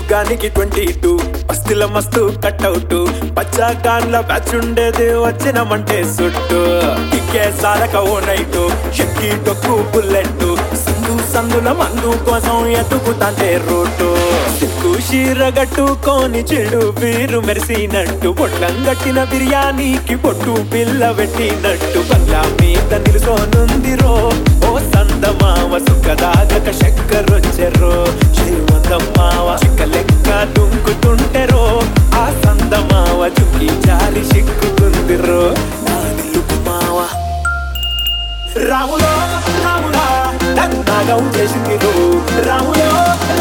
యుగానికి twenty two బస్తిల మస్తు cutout బచ్చా కాన్ల batch ఉండేది వచ్చినమంటే సుట్టు ఇక్కే సారక ఓ నైటు షక్కి టొక్కు బుల్లెట్ సందు సందుల మందు కోసం ఎతుకుతాంటే రూటు సిక్కు షీర గట్టుకొని చెడు వీరు మెరిసినట్టు పొట్లం గట్టిన బిర్యానీకి పొట్టు పిల్ల పెట్టినట్టు బల్లా మీద నిలుసోనుందిరో ఓ సందమావ సుఖదాగక చక్కరొచ్చెరో శ్రీమందమ్మావ చిక్క లెక్క దుంకుతుంటెరో ఆ సందమావ చుక్కి జారి సిక్కుతుందిరో నా నిలుపు మావ రాములో రాములా నన్నాగం చేసింది రాములో